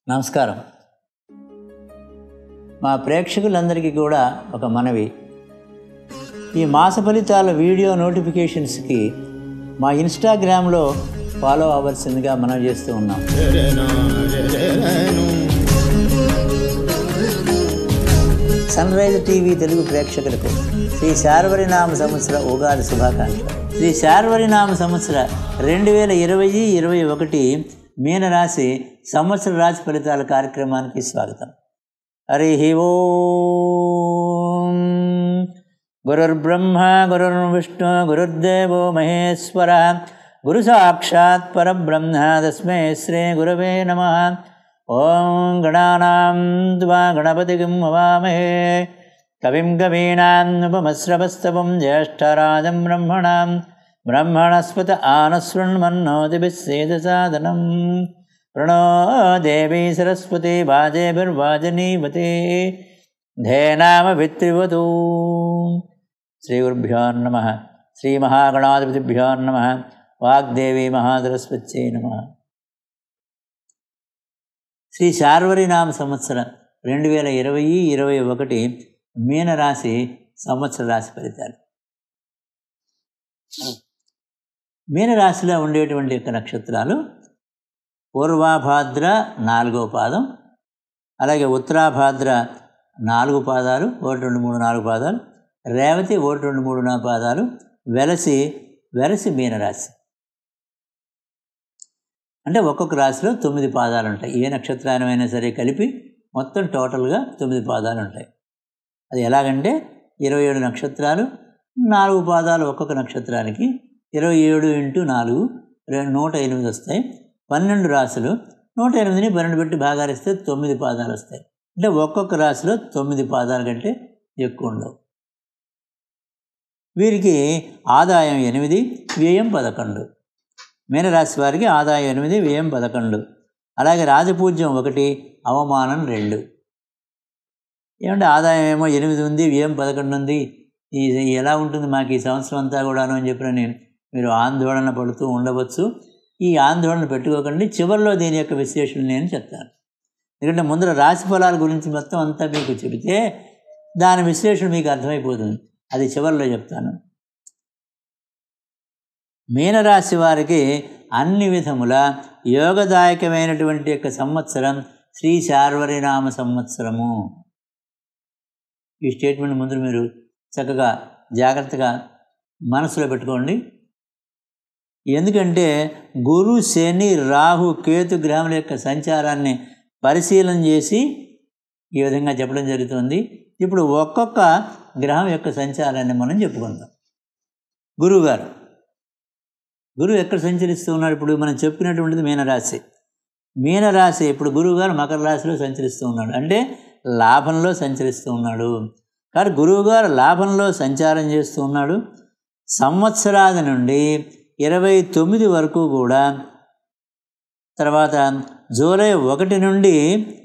నమస్కారం మా ప్రేక్షకులందరికీ కూడా ఒక మనవి ఈ మాస ఫలితాల వీడియో నోటిఫికేషన్స్కి మా ఇన్స్టాగ్రామ్లో ఫాలో అవ్వాల్సిందిగా మనం చేస్తూ ఉన్నాం సన్ రైజ్ టీవీ తెలుగు ప్రేక్షకులకు శ్రీ శార్వరినామ సంవత్సర ఉగాది శుభాకాంక్షలు శ్రీ శార్వరినామ సంవత్సర రెండు వేల ఇరవై ఇరవై ఒకటి మీనరాశి సంవత్సర రాశి ఫలితాల కార్యక్రమానికి స్వాగతం హరి ఓం గురుర్బ్రహ్మ గురుర్విష్ణు గురుర్దేవో మహేశ్వర గురు సాక్షాత్ పరబ్రహ్మ తస్మై శ్రీ గురవే నమ ఓం గణానాం త్వా గణపతికిం హవామహే కవిం కవీనాముపమశ్రవస్తవం జ్యేష్ఠరాజం బ్రహ్మణాం బ్రహ్మణస్పత ఆనశృణ్మన్నోతిభిస్సేదసాదనం ప్రణో దేవీ సరస్వతి వాజేభిర్వాజనీవతే ధేనామ విత్రివతూ శ్రీగురుభ్యో నమ శ్రీమహాగణాధిపతిభ్యో నమ వాగ్దేవి మహాసరస్వత్యై నమ శ్రీ శార్వరినామ సంవత్సరం రెండు వేల ఇరవై ఇరవై ఒకటి మీనరాశి సంవత్సర రాశి ఫలితాలు మీనరాశిలో ఉండేటువంటి యొక్క నక్షత్రాలు పూర్వాభాద్ర నాలుగో పాదం అలాగే ఉత్తరాభాద్ర నాలుగు పాదాలు ఒకటి రెండు మూడు నాలుగు పాదాలు రేవతి ఒకటి రెండు మూడు నాలుగు పాదాలు వెలసి వెలసి మీనరాశి అంటే ఒక్కొక్క రాశిలో తొమ్మిది పాదాలు ఉంటాయి ఏ నక్షత్రానమైనా సరే కలిపి మొత్తం టోటల్గా తొమ్మిది పాదాలు ఉంటాయి అది ఎలాగంటే ఇరవై ఏడు నక్షత్రాలు నాలుగు పాదాలు ఒక్కొక్క నక్షత్రానికి ఇరవై ఏడు ఇంటూ నాలుగు రెండు నూట ఎనిమిది వస్తాయి పన్నెండు రాశులు నూట ఎనిమిదిని పన్నెండు పెట్టి భాగాలిస్తే తొమ్మిది పాదాలు వస్తాయి అంటే ఒక్కొక్క రాశిలో తొమ్మిది పాదాల కంటే ఎక్కువ ఉండవు వీరికి ఆదాయం ఎనిమిది వ్యయం పదకొండు మీనరాశి వారికి ఆదాయం ఎనిమిది వ్యయం పదకొండు అలాగే రాజపూజ్యం ఒకటి అవమానం రెండు ఏమంటే ఆదాయం ఏమో ఎనిమిది ఉంది వ్యయం పదకొండు ఉంది ఈ ఎలా ఉంటుంది మాకు ఈ సంవత్సరం అంతా కూడాను అని చెప్పిన నేను మీరు ఆందోళన పడుతూ ఉండవచ్చు ఈ ఆందోళన పెట్టుకోకండి చివరిలో దీని యొక్క విశ్లేషణ నేను చెప్తాను ఎందుకంటే ముందర రాశి ఫలాల గురించి మొత్తం అంతా మీకు చెబితే దాని విశ్లేషణ మీకు అర్థమైపోతుంది అది చివరిలో చెప్తాను మీనరాశి వారికి అన్ని విధముల యోగదాయకమైనటువంటి యొక్క సంవత్సరం శ్రీ శార్వరినామ సంవత్సరము ఈ స్టేట్మెంట్ ముందు మీరు చక్కగా జాగ్రత్తగా మనసులో పెట్టుకోండి ఎందుకంటే గురు శని రాహు కేతు గ్రహముల యొక్క సంచారాన్ని పరిశీలన చేసి ఈ విధంగా చెప్పడం జరుగుతుంది ఇప్పుడు ఒక్కొక్క గ్రహం యొక్క సంచారాన్ని మనం చెప్పుకుందాం గురువుగారు గురువు ఎక్కడ సంచరిస్తూ ఉన్నాడు ఇప్పుడు మనం చెప్పినటువంటిది మీనరాశి మీనరాశి ఇప్పుడు గురువు గారు మకర రాశిలో సంచరిస్తూ ఉన్నాడు అంటే లాభంలో సంచరిస్తూ ఉన్నాడు కానీ గురువుగారు లాభంలో సంచారం చేస్తూ ఉన్నాడు సంవత్సరాది నుండి ఇరవై తొమ్మిది వరకు కూడా తర్వాత జూలై ఒకటి నుండి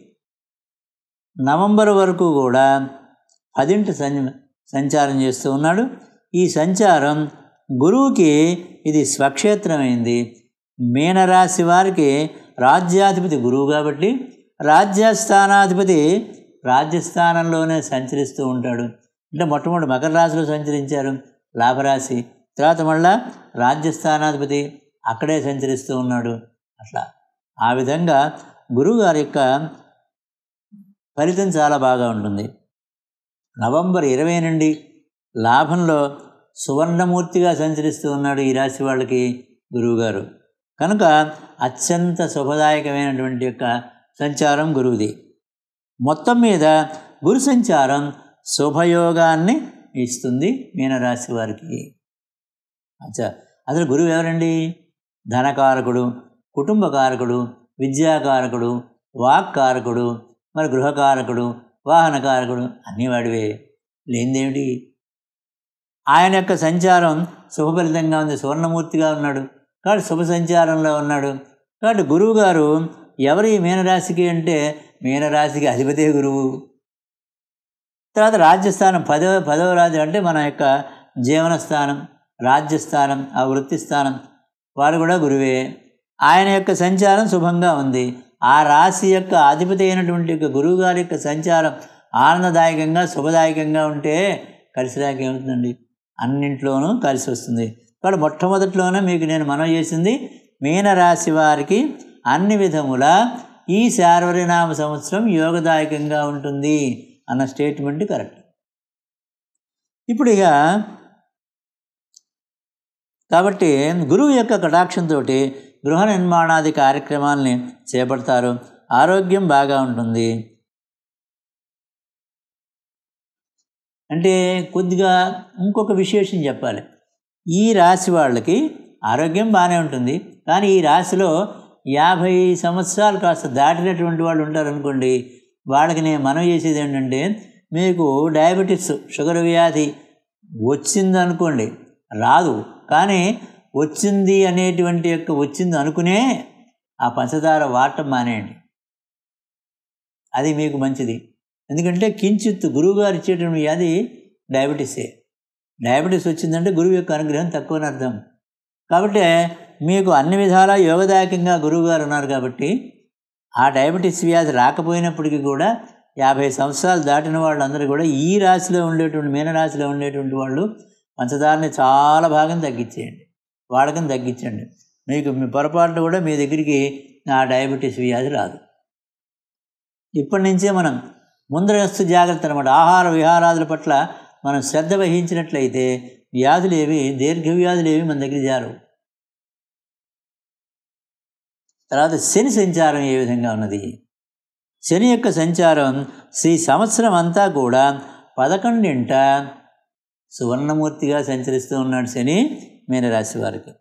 నవంబర్ వరకు కూడా పదింటి సంచారం చేస్తూ ఉన్నాడు ఈ సంచారం గురువుకి ఇది స్వక్షేత్రమైంది మీనరాశి వారికి రాజ్యాధిపతి గురువు కాబట్టి రాజ్యస్థానాధిపతి రాజ్యస్థానంలోనే సంచరిస్తూ ఉంటాడు అంటే మొట్టమొదటి మకర రాశిలో సంచరించారు లాభరాశి తర్వాత మళ్ళా రాజ్యస్థానాధిపతి అక్కడే సంచరిస్తూ ఉన్నాడు అట్లా ఆ విధంగా గురువుగారి యొక్క ఫలితం చాలా బాగా ఉంటుంది నవంబర్ ఇరవై నుండి లాభంలో సువర్ణమూర్తిగా సంచరిస్తూ ఉన్నాడు ఈ రాశి వాళ్ళకి గురువుగారు కనుక అత్యంత శుభదాయకమైనటువంటి యొక్క సంచారం గురువుది మొత్తం మీద గురు సంచారం శుభయోగాన్ని ఇస్తుంది మీనరాశి వారికి అచ్చా అసలు గురువు ఎవరండి ధనకారకుడు కుటుంబకారకుడు విద్యాకారకుడు వాక్కారకుడు మరి గృహకారకుడు వాహనకారకుడు అన్నీ వాడివే లేనిదేమిటి ఆయన యొక్క సంచారం శుభఫలితంగా ఉంది సువర్ణమూర్తిగా ఉన్నాడు కాబట్టి శుభ సంచారంలో ఉన్నాడు కాబట్టి గురువు గారు ఎవరి మీనరాశికి అంటే మీనరాశికి అధిపతే గురువు తర్వాత రాజ్యస్థానం పదవ పదవ రాజ్యం అంటే మన యొక్క జీవన స్థానం రాజ్యస్థానం ఆ వృత్తి స్థానం వారు కూడా గురువే ఆయన యొక్క సంచారం శుభంగా ఉంది ఆ రాశి యొక్క అధిపతి అయినటువంటి యొక్క గురువు గారి యొక్క సంచారం ఆనందదాయకంగా శుభదాయకంగా ఉంటే కలిసి రాక ఏమవుతుందండి అన్నింట్లోనూ కలిసి వస్తుంది కాబట్టి మొట్టమొదట్లోనే మీకు నేను మనం చేసింది మీనరాశి వారికి అన్ని విధముల ఈ శార్వరినామ సంవత్సరం యోగదాయకంగా ఉంటుంది అన్న స్టేట్మెంట్ కరెక్ట్ ఇప్పుడు ఇక కాబట్టి గురువు యొక్క కటాక్షంతో గృహ నిర్మాణాది కార్యక్రమాల్ని చేపడతారు ఆరోగ్యం బాగా ఉంటుంది అంటే కొద్దిగా ఇంకొక విశేషం చెప్పాలి ఈ రాశి వాళ్ళకి ఆరోగ్యం బాగానే ఉంటుంది కానీ ఈ రాశిలో యాభై సంవత్సరాలు కాస్త దాటినటువంటి వాళ్ళు ఉంటారనుకోండి వాళ్ళకి నేను మనం చేసేది ఏంటంటే మీకు డయాబెటీస్ షుగర్ వ్యాధి వచ్చిందనుకోండి రాదు కానీ వచ్చింది అనేటువంటి యొక్క వచ్చింది అనుకునే ఆ పంచదార వాడటం మానేయండి అది మీకు మంచిది ఎందుకంటే కించిత్ గురువుగారు ఇచ్చేటువంటి వ్యాధి డయాబెటీసే డయాబెటీస్ వచ్చిందంటే గురువు యొక్క అనుగ్రహం తక్కువని అర్థం కాబట్టి మీకు అన్ని విధాలా యోగదాయకంగా గురువుగారు ఉన్నారు కాబట్టి ఆ డయాబెటీస్ వ్యాధి రాకపోయినప్పటికీ కూడా యాభై సంవత్సరాలు దాటిన వాళ్ళందరూ కూడా ఈ రాశిలో ఉండేటువంటి మీనరాశిలో ఉండేటువంటి వాళ్ళు పంచదారని చాలా భాగం తగ్గించేయండి వాడకం తగ్గించండి మీకు మీ పొరపాటు కూడా మీ దగ్గరికి ఆ డయాబెటీస్ వ్యాధి రాదు ఇప్పటి నుంచే మనం ముందరస్తు జాగ్రత్త అనమాట ఆహార విహారాదుల పట్ల మనం శ్రద్ధ వహించినట్లయితే వ్యాధులు ఏవి దీర్ఘ వ్యాధులు ఏవి మన దగ్గర జారవు తర్వాత శని సంచారం ఏ విధంగా ఉన్నది శని యొక్క సంచారం శ్రీ సంవత్సరం అంతా కూడా పదకొండింట సువర్ణమూర్తిగా సంచరిస్తూ ఉన్నాడు శని మీనరాశి వారికి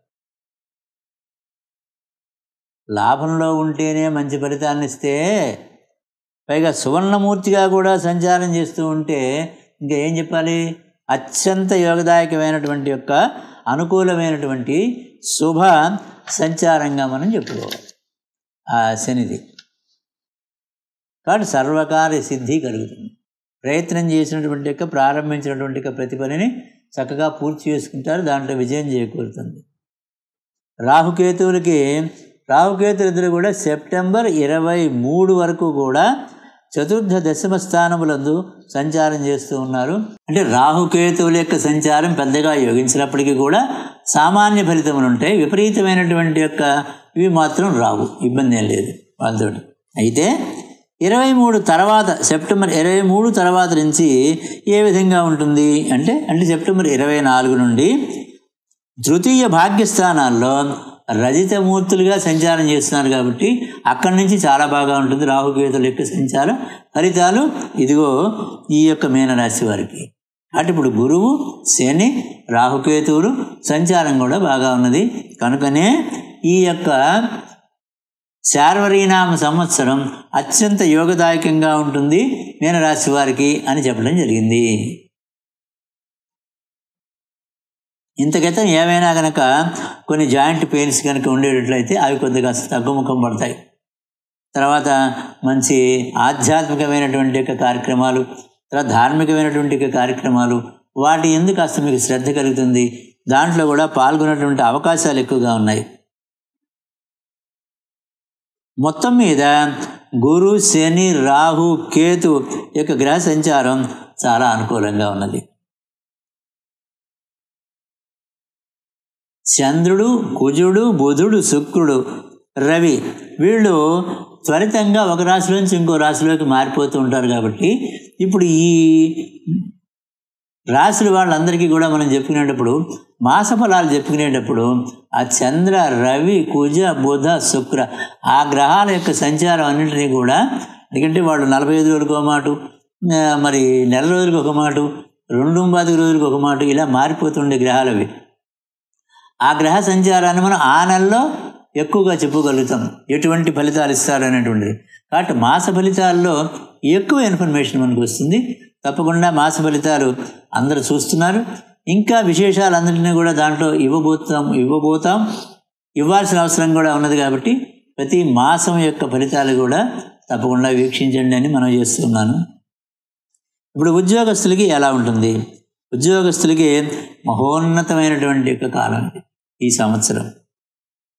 లాభంలో ఉంటేనే మంచి ఫలితాన్ని ఇస్తే పైగా సువర్ణమూర్తిగా కూడా సంచారం చేస్తూ ఉంటే ఇంకా ఏం చెప్పాలి అత్యంత యోగదాయకమైనటువంటి యొక్క అనుకూలమైనటువంటి శుభ సంచారంగా మనం చెప్పుకోవాలి ఆ శనిది కాబట్టి సర్వకార్య సిద్ధి కలుగుతుంది ప్రయత్నం చేసినటువంటి యొక్క ప్రారంభించినటువంటి యొక్క ప్రతి పనిని చక్కగా పూర్తి చేసుకుంటారు దాంట్లో విజయం చేకూరుతుంది రాహుకేతువులకి రాహుకేతులు ఇద్దరు కూడా సెప్టెంబర్ ఇరవై మూడు వరకు కూడా చతుర్థ దశమ స్థానములందు సంచారం చేస్తూ ఉన్నారు అంటే రాహుకేతువుల యొక్క సంచారం పెద్దగా యోగించినప్పటికీ కూడా సామాన్య ఫలితములు ఉంటాయి విపరీతమైనటువంటి యొక్క ఇవి మాత్రం రావు ఇబ్బంది ఏం లేదు వాళ్ళతోటి అయితే ఇరవై మూడు తర్వాత సెప్టెంబర్ ఇరవై మూడు తర్వాత నుంచి ఏ విధంగా ఉంటుంది అంటే అంటే సెప్టెంబర్ ఇరవై నాలుగు నుండి తృతీయ భాగ్యస్థానాల్లో రజితమూర్తులుగా సంచారం చేస్తున్నారు కాబట్టి అక్కడి నుంచి చాలా బాగా ఉంటుంది రాహుకేతుల యొక్క సంచారం ఫలితాలు ఇదిగో ఈ యొక్క మీనరాశి వారికి అటు ఇప్పుడు గురువు శని రాహుకేతువులు సంచారం కూడా బాగా ఉన్నది కనుకనే ఈ యొక్క శార్వరీనామ సంవత్సరం అత్యంత యోగదాయకంగా ఉంటుంది మీనరాశి వారికి అని చెప్పడం జరిగింది ఇంతకితం ఏమైనా కనుక కొన్ని జాయింట్ పెయిన్స్ కనుక ఉండేటట్లయితే అవి కొద్దిగా తగ్గుముఖం పడతాయి తర్వాత మంచి ఆధ్యాత్మికమైనటువంటి యొక్క కార్యక్రమాలు తర్వాత ధార్మికమైనటువంటి యొక్క కార్యక్రమాలు వాటి ఎందుకు కాస్త మీకు శ్రద్ధ కలుగుతుంది దాంట్లో కూడా పాల్గొనేటువంటి అవకాశాలు ఎక్కువగా ఉన్నాయి మొత్తం మీద గురు శని రాహు కేతు యొక్క గ్రహ సంచారం చాలా అనుకూలంగా ఉన్నది చంద్రుడు కుజుడు బుధుడు శుక్రుడు రవి వీళ్ళు త్వరితంగా ఒక రాశిలోంచి ఇంకో రాశిలోకి మారిపోతూ ఉంటారు కాబట్టి ఇప్పుడు ఈ రాశులు వాళ్ళందరికీ కూడా మనం చెప్పుకునేటప్పుడు మాస ఫలాలు చెప్పుకునేటప్పుడు ఆ చంద్ర రవి కుజ బుధ శుక్ర ఆ గ్రహాల యొక్క సంచారం అన్నింటినీ కూడా ఎందుకంటే వాళ్ళు నలభై ఐదు రోజులకు ఒక మాట మరి నెల రోజులకు ఒక మాట రెండు పాతిక రోజులకు ఒక మాట ఇలా మారిపోతుండే గ్రహాలు అవి ఆ గ్రహ సంచారాన్ని మనం ఆ నెలలో ఎక్కువగా చెప్పగలుగుతాం ఎటువంటి ఫలితాలు ఇస్తారు అనేటువంటిది కాబట్టి మాస ఫలితాల్లో ఎక్కువ ఇన్ఫర్మేషన్ మనకు వస్తుంది తప్పకుండా మాస ఫలితాలు అందరూ చూస్తున్నారు ఇంకా విశేషాలందరినీ కూడా దాంట్లో ఇవ్వబోతాం ఇవ్వబోతాం ఇవ్వాల్సిన అవసరం కూడా ఉన్నది కాబట్టి ప్రతి మాసం యొక్క ఫలితాలు కూడా తప్పకుండా వీక్షించండి అని మనం చేస్తున్నాను ఇప్పుడు ఉద్యోగస్తులకి ఎలా ఉంటుంది ఉద్యోగస్తులకి మహోన్నతమైనటువంటి యొక్క కాలం ఇది ఈ సంవత్సరం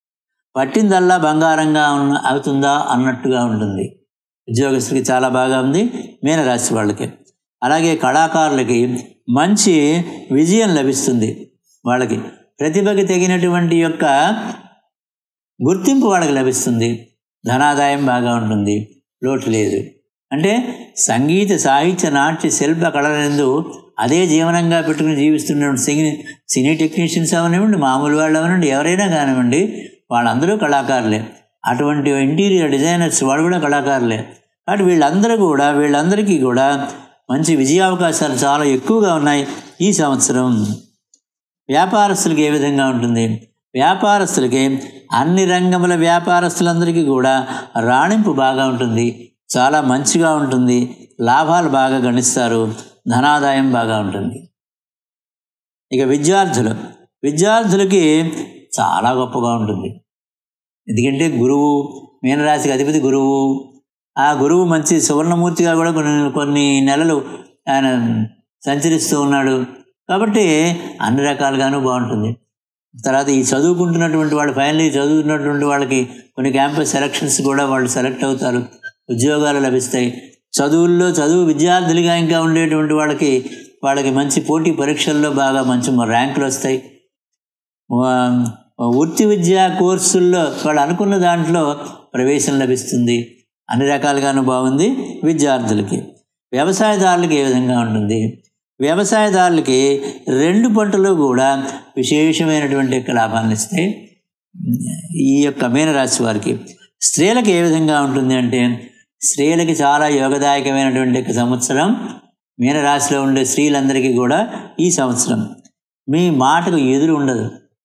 పట్టిందల్లా బంగారంగా ఉన్న అవుతుందా అన్నట్టుగా ఉంటుంది ఉద్యోగస్తులకి చాలా బాగా ఉంది మీనరాశి వాళ్ళకి అలాగే కళాకారులకి మంచి విజయం లభిస్తుంది వాళ్ళకి ప్రతిభకి తగినటువంటి యొక్క గుర్తింపు వాళ్ళకి లభిస్తుంది ధనాదాయం బాగా ఉంటుంది లోటు లేదు అంటే సంగీత సాహిత్య నాట్య శిల్ప కళలందు అదే జీవనంగా పెట్టుకుని జీవిస్తున్నటువంటి సినీ సినీ టెక్నీషియన్స్ అవనివ్వండి మామూలు వాళ్ళు అవనివ్వండి ఎవరైనా కానివ్వండి వాళ్ళందరూ కళాకారులే అటువంటి ఇంటీరియర్ డిజైనర్స్ వాళ్ళు కూడా కళాకారులే కాబట్టి వీళ్ళందరూ కూడా వీళ్ళందరికీ కూడా మంచి విజయావకాశాలు చాలా ఎక్కువగా ఉన్నాయి ఈ సంవత్సరం వ్యాపారస్తులకి ఏ విధంగా ఉంటుంది వ్యాపారస్తులకి అన్ని రంగముల వ్యాపారస్తులందరికీ కూడా రాణింపు బాగా ఉంటుంది చాలా మంచిగా ఉంటుంది లాభాలు బాగా గణిస్తారు ధనాదాయం బాగా ఉంటుంది ఇక విద్యార్థులు విద్యార్థులకి చాలా గొప్పగా ఉంటుంది ఎందుకంటే గురువు మీనరాశికి అధిపతి గురువు ఆ గురువు మంచి సువర్ణమూర్తిగా కూడా కొన్ని కొన్ని నెలలు ఆయన సంచరిస్తూ ఉన్నాడు కాబట్టి అన్ని రకాలుగాను బాగుంటుంది తర్వాత ఈ చదువుకుంటున్నటువంటి వాళ్ళు ఫైనల్ ఇయర్ చదువుతున్నటువంటి వాళ్ళకి కొన్ని క్యాంపస్ సెలక్షన్స్ కూడా వాళ్ళు సెలెక్ట్ అవుతారు ఉద్యోగాలు లభిస్తాయి చదువుల్లో చదువు విద్యార్థులుగా ఇంకా ఉండేటువంటి వాళ్ళకి వాళ్ళకి మంచి పోటీ పరీక్షల్లో బాగా మంచి ర్యాంకులు వస్తాయి వా- వృత్తి విద్యా కోర్సుల్లో వాళ్ళు అనుకున్న దాంట్లో ప్రవేశం లభిస్తుంది అన్ని రకాలుగాను బాగుంది విద్యార్థులకి వ్యవసాయదారులకి ఏ విధంగా ఉంటుంది వ్యవసాయదారులకి రెండు పంటలు కూడా విశేషమైనటువంటి యొక్క లాభాలను ఇస్తాయి ఈ యొక్క మీనరాశి వారికి స్త్రీలకు ఏ విధంగా ఉంటుంది అంటే స్త్రీలకి చాలా యోగదాయకమైనటువంటి యొక్క సంవత్సరం మీనరాశిలో ఉండే స్త్రీలందరికీ కూడా ఈ సంవత్సరం మీ మాటకు ఎదురు ఉండదు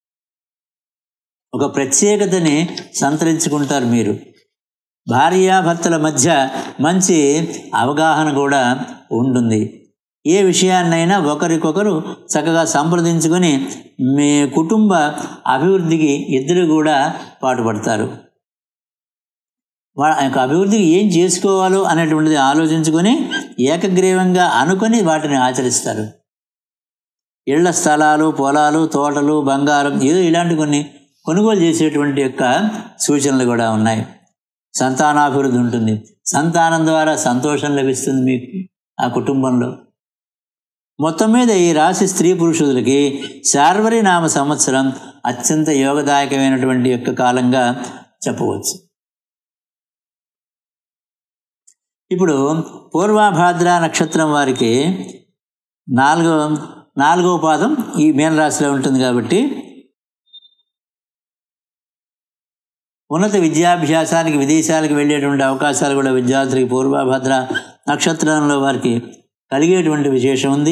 ఒక ప్రత్యేకతని సంతరించుకుంటారు మీరు భార్యాభర్తల మధ్య మంచి అవగాహన కూడా ఉంటుంది ఏ విషయాన్నైనా ఒకరికొకరు చక్కగా సంప్రదించుకొని మీ కుటుంబ అభివృద్ధికి ఇద్దరు కూడా పాటుపడతారు వాళ్ళ యొక్క అభివృద్ధికి ఏం చేసుకోవాలో అనేటువంటిది ఆలోచించుకొని ఏకగ్రీవంగా అనుకొని వాటిని ఆచరిస్తారు ఇళ్ల స్థలాలు పొలాలు తోటలు బంగారం ఏదో ఇలాంటి కొన్ని కొనుగోలు చేసేటువంటి యొక్క సూచనలు కూడా ఉన్నాయి సంతానాభివృద్ధి ఉంటుంది సంతానం ద్వారా సంతోషం లభిస్తుంది మీకు ఆ కుటుంబంలో మొత్తం మీద ఈ రాశి స్త్రీ పురుషులకి శార్వరి నామ సంవత్సరం అత్యంత యోగదాయకమైనటువంటి యొక్క కాలంగా చెప్పవచ్చు ఇప్పుడు పూర్వాభాద్ర నక్షత్రం వారికి నాలుగో నాలుగో పాదం ఈ మీనరాశిలో ఉంటుంది కాబట్టి ఉన్నత విద్యాభ్యాసానికి విదేశాలకు వెళ్ళేటువంటి అవకాశాలు కూడా విద్యార్థులకి పూర్వభద్ర నక్షత్రంలో వారికి కలిగేటువంటి విశేషం ఉంది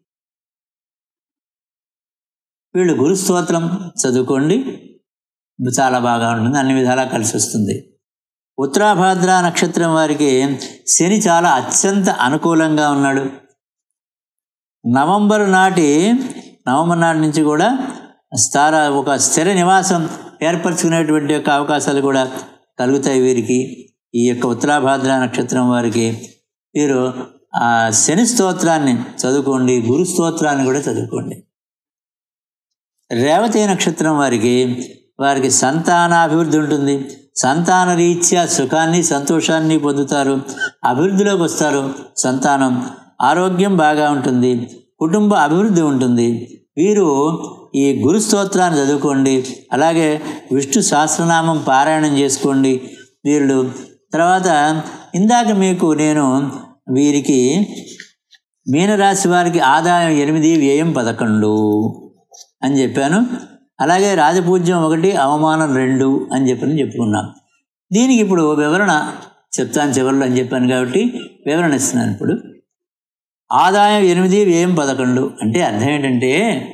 వీళ్ళు గురుస్తోత్రం చదువుకోండి చాలా బాగా ఉంటుంది అన్ని విధాలా కలిసి వస్తుంది ఉత్తరాభాద్ర నక్షత్రం వారికి శని చాలా అత్యంత అనుకూలంగా ఉన్నాడు నవంబర్ నాటి నవంబర్ నాటి నుంచి కూడా స్థార ఒక స్థిర నివాసం ఏర్పరచుకునేటువంటి యొక్క అవకాశాలు కూడా కలుగుతాయి వీరికి ఈ యొక్క ఉత్తరాభాద్ర నక్షత్రం వారికి వీరు ఆ శని స్తోత్రాన్ని చదువుకోండి గురు స్తోత్రాన్ని కూడా చదువుకోండి రేవతి నక్షత్రం వారికి వారికి సంతానాభివృద్ధి ఉంటుంది సంతాన రీత్యా సుఖాన్ని సంతోషాన్ని పొందుతారు అభివృద్ధిలోకి వస్తారు సంతానం ఆరోగ్యం బాగా ఉంటుంది కుటుంబ అభివృద్ధి ఉంటుంది వీరు ఈ గురు స్తోత్రాన్ని చదువుకోండి అలాగే విష్ణు సహస్రనామం పారాయణం చేసుకోండి వీళ్ళు తర్వాత ఇందాక మీకు నేను వీరికి మీనరాశి వారికి ఆదాయం ఎనిమిది వ్యయం పదకొండు అని చెప్పాను అలాగే రాజపూజ్యం ఒకటి అవమానం రెండు అని చెప్పని చెప్పుకున్నాం దీనికి ఇప్పుడు వివరణ చెప్తాను చివరిలో అని చెప్పాను కాబట్టి వివరణ ఇస్తున్నాను ఇప్పుడు ఆదాయం ఎనిమిది వ్యయం పదకొండు అంటే అర్థం ఏంటంటే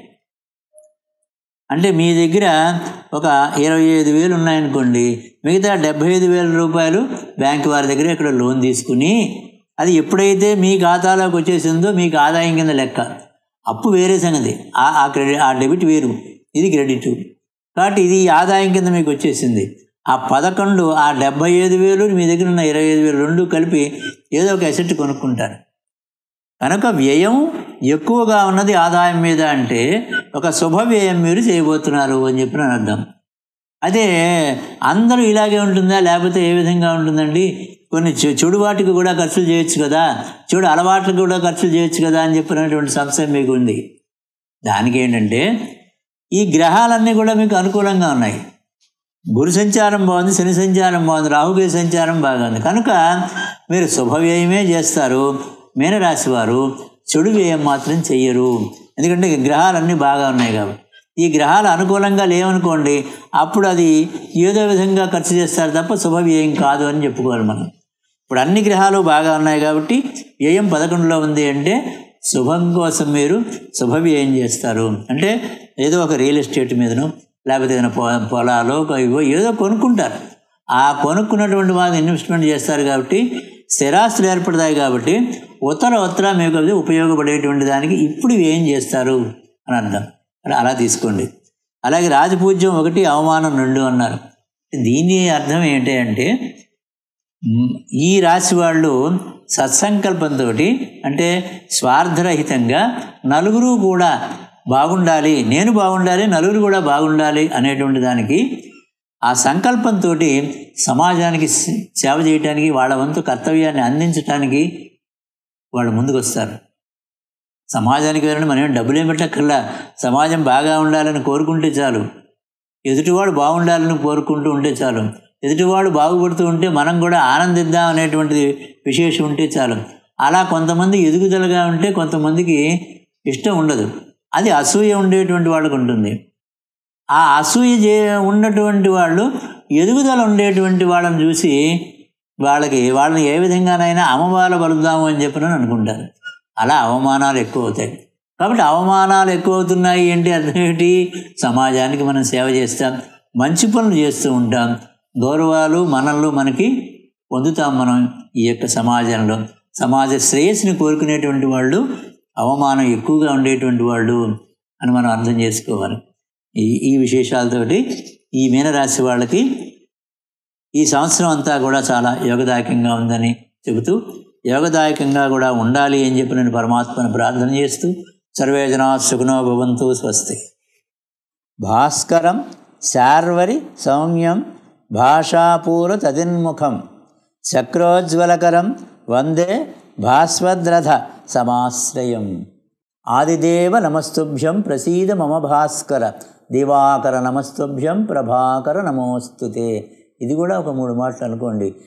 అంటే మీ దగ్గర ఒక ఇరవై ఐదు వేలు ఉన్నాయనుకోండి మిగతా డెబ్బై ఐదు వేల రూపాయలు బ్యాంక్ వారి దగ్గర ఇక్కడ లోన్ తీసుకుని అది ఎప్పుడైతే మీ ఖాతాలోకి వచ్చేసిందో మీకు ఆదాయం కింద లెక్క అప్పు వేరే సంగతి ఆ ఆ క్రెడిట్ ఆ డెబిట్ వేరు ఇది క్రెడిట్ కాబట్టి ఇది ఆదాయం కింద మీకు వచ్చేసింది ఆ పదకొండు ఆ డెబ్బై ఐదు వేలు మీ దగ్గర ఉన్న ఇరవై ఐదు వేలు రెండు కలిపి ఏదో ఒక అసెట్ కొనుక్కుంటారు కనుక వ్యయం ఎక్కువగా ఉన్నది ఆదాయం మీద అంటే ఒక శుభ వ్యయం మీరు చేయబోతున్నారు అని చెప్పిన అర్థం అదే అందరూ ఇలాగే ఉంటుందా లేకపోతే ఏ విధంగా ఉంటుందండి కొన్ని చె- చెడు వాటికి కూడా ఖర్చులు చేయొచ్చు కదా చెడు అలవాట్లకు కూడా ఖర్చులు చేయొచ్చు కదా అని చెప్పినటువంటి సంశయం మీకు ఉంది దానికి ఏంటంటే ఈ గ్రహాలన్నీ కూడా మీకు అనుకూలంగా ఉన్నాయి గురు సంచారం బాగుంది శని సంచారం బాగుంది రాహుకేతు సంచారం బాగుంది కనుక మీరు శుభవ్యయమే చేస్తారు మీనరాశి వారు చెడు వ్యయం మాత్రం చెయ్యరు ఎందుకంటే గ్రహాలన్నీ బాగా ఉన్నాయి కాబట్టి ఈ గ్రహాలు అనుకూలంగా లేవనుకోండి అప్పుడు అది ఏదో విధంగా ఖర్చు చేస్తారు తప్ప శుభవ్యయం కాదు అని చెప్పుకోవాలి మనం ఇప్పుడు అన్ని గ్రహాలు బాగా ఉన్నాయి కాబట్టి వ్యయం పదకొండులో ఉంది అంటే శుభం కోసం మీరు శుభవ్యయం చేస్తారు అంటే ఏదో ఒక రియల్ ఎస్టేట్ మీదను లేకపోతే ఏదైనా పొ పొలాలు ఇవో ఏదో కొనుక్కుంటారు ఆ కొనుక్కున్నటువంటి వాళ్ళు ఇన్వెస్ట్మెంట్ చేస్తారు కాబట్టి స్థిరాస్తులు ఏర్పడతాయి కాబట్టి ఉత్తర ఉత్తర మీకు అది ఉపయోగపడేటువంటి దానికి ఇప్పుడు ఏం చేస్తారు అని అర్థం అలా అలా తీసుకోండి అలాగే రాజపూజ్యం ఒకటి అవమానం రెండు అన్నారు దీని అర్థం ఏంటి అంటే మ్, ఈ రాశి వాళ్ళు సత్సంకల్పంతో అంటే స్వార్థరహితంగా నలుగురు కూడా బాగుండాలి నేను బాగుండాలి నలుగురు కూడా బాగుండాలి అనేటువంటి దానికి ఆ సంకల్పంతో సమాజానికి సే- సేవ చేయటానికి వాళ్ళ వంతు కర్తవ్యాన్ని అందించటానికి వాళ్ళు ముందుకు వస్తారు సమాజానికి వెళ్ళండి మనం ఏం డబ్బులు ఏం పెట్టక్కర్లా సమాజం బాగా ఉండాలని కోరుకుంటే చాలు ఎదుటివాడు బాగుండాలని కోరుకుంటూ ఉంటే చాలు ఎదుటివాడు బాగుపడుతూ ఉంటే మనం కూడా ఆనందిద్దాం అనేటువంటిది విశేషం ఉంటే చాలు అలా కొంతమంది ఎదుగుదలగా ఉంటే కొంతమందికి ఇష్టం ఉండదు అది అసూయ ఉండేటువంటి వాళ్ళకు ఉంటుంది ఆ అసూయ చే ఉన్నటువంటి వాళ్ళు ఎదుగుదల ఉండేటువంటి వాళ్ళని చూసి వాళ్ళకి వాళ్ళని ఏ విధంగానైనా అమ్మవాళ్ళ పలుద్దాము అని చెప్పిన అనుకుంటారు అలా అవమానాలు ఎక్కువ అవుతాయి కాబట్టి అవమానాలు ఎక్కువ అవుతున్నాయి ఏంటి అర్థం ఏంటి సమాజానికి మనం సేవ చేస్తాం మంచి పనులు చేస్తూ ఉంటాం గౌరవాలు మనల్ని మనకి పొందుతాం మనం ఈ యొక్క సమాజంలో సమాజ శ్రేయస్సుని కోరుకునేటువంటి వాళ్ళు అవమానం ఎక్కువగా ఉండేటువంటి వాళ్ళు అని మనం అర్థం చేసుకోవాలి ఈ ఈ విశేషాలతోటి ఈ మీనరాశి వాళ్ళకి ఈ సంవత్సరం అంతా కూడా చాలా యోగదాయకంగా ఉందని చెబుతూ యోగదాయకంగా కూడా ఉండాలి అని చెప్పి నేను పరమాత్మను ప్రార్థన చేస్తూ సర్వేజనా సుఖనో భవంతు స్వస్తి భాస్కరం శార్వరి సౌమ్యం భాషాపూర తదిన్ముఖం చక్రోజ్వలకరం వందే భాస్వద్రథ సమాశ్రయం ఆదిదేవ నమస్తుభ్యం ప్రసీద మమ భాస్కర దివాకర నమస్తుభ్యం ప్రభాకర నమోస్తుతే ఇది కూడా ఒక మూడు మాటలు అనుకోండి